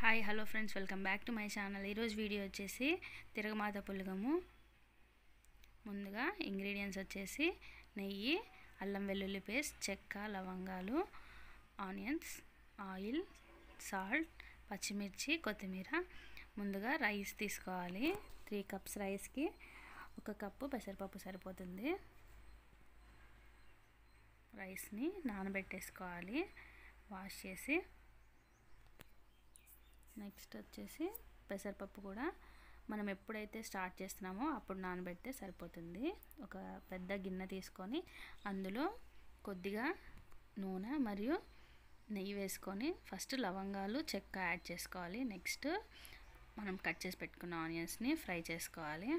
hi hello friends welcome back to my channel ఈరోజు video వచ్చేసి తిరగమాత పులగము ముందుగా ఇంగ్రీడియంట్స్ వచ్చేసి నెయ్యి అల్లం వెల్లుల్లి పేస్ట్ చెక్క లవంగాలు ఆనియన్స్ ఆయిల్ సాల్ట్ పచ్చిమిర్చి కొత్తిమీర ముందుగా రైస్ తీసుకోవాలి త్రీ కప్స్ రైస్కి ఒక కప్పు పెసరపప్పు సరిపోతుంది రైస్ని నానబెట్టేసుకోవాలి వాష్ చేసి నెక్స్ట్ వచ్చేసి పెసరపప్పు కూడా మనం ఎప్పుడైతే స్టార్ట్ చేస్తున్నామో అప్పుడు నానబెడితే సరిపోతుంది ఒక పెద్ద గిన్నె తీసుకొని అందులో కొద్దిగా నూనె మరియు నెయ్యి వేసుకొని ఫస్ట్ లవంగాలు చెక్క యాడ్ చేసుకోవాలి నెక్స్ట్ మనం కట్ చేసి పెట్టుకున్న ఆనియన్స్ని ఫ్రై చేసుకోవాలి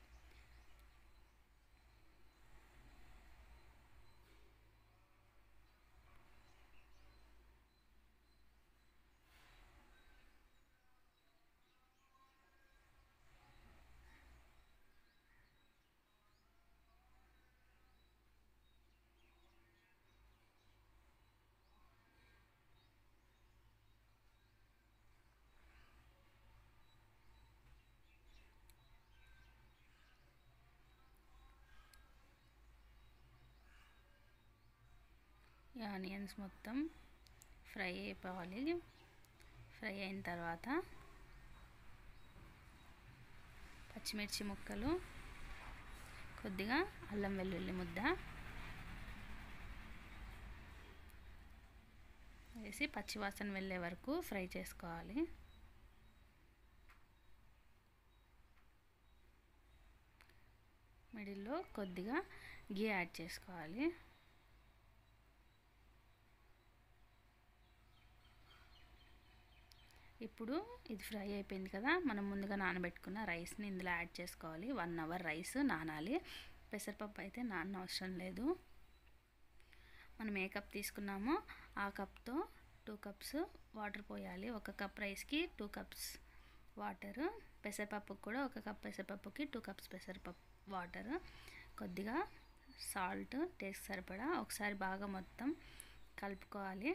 ఈ ఆనియన్స్ మొత్తం ఫ్రై అయిపోవాలి ఫ్రై అయిన తర్వాత పచ్చిమిర్చి ముక్కలు కొద్దిగా అల్లం వెల్లుల్లి ముద్ద వేసి పచ్చివాసన వెళ్ళే వరకు ఫ్రై చేసుకోవాలి మిడిల్లో కొద్దిగా గీ యాడ్ చేసుకోవాలి ఇప్పుడు ఇది ఫ్రై అయిపోయింది కదా మనం ముందుగా నానబెట్టుకున్న రైస్ని ఇందులో యాడ్ చేసుకోవాలి వన్ అవర్ రైస్ నానాలి పెసరపప్పు అయితే నాన్న అవసరం లేదు మనం ఏ కప్ తీసుకున్నామో ఆ కప్తో టూ కప్స్ వాటర్ పోయాలి ఒక కప్ రైస్కి టూ కప్స్ వాటర్ పెసరపప్పుకి కూడా ఒక కప్ పెసరపప్పుకి టూ కప్స్ పెసరపప్పు వాటర్ కొద్దిగా సాల్ట్ టేస్ట్ సరిపడా ఒకసారి బాగా మొత్తం కలుపుకోవాలి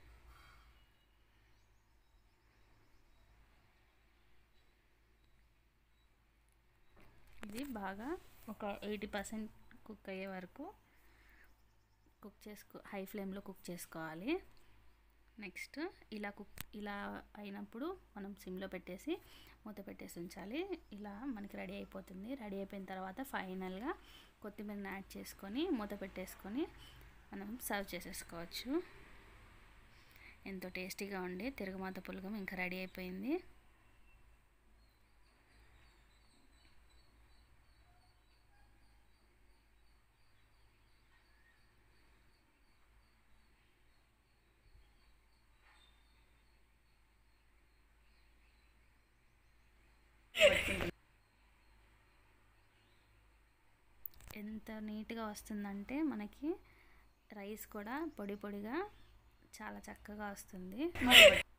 ఇది బాగా ఒక ఎయిటీ పర్సెంట్ కుక్ అయ్యే వరకు కుక్ చేసుకో హై ఫ్లేమ్లో కుక్ చేసుకోవాలి నెక్స్ట్ ఇలా కుక్ ఇలా అయినప్పుడు మనం సిమ్లో పెట్టేసి మూత పెట్టేసి ఉంచాలి ఇలా మనకి రెడీ అయిపోతుంది రెడీ అయిపోయిన తర్వాత ఫైనల్గా కొత్తిమీరని యాడ్ చేసుకొని మూత పెట్టేసుకొని మనం సర్వ్ చేసేసుకోవచ్చు ఎంతో టేస్టీగా ఉండే తిరగమాత పులగం ఇంకా రెడీ అయిపోయింది ఎంత నీట్గా వస్తుందంటే మనకి రైస్ కూడా పొడి పొడిగా చాలా చక్కగా వస్తుంది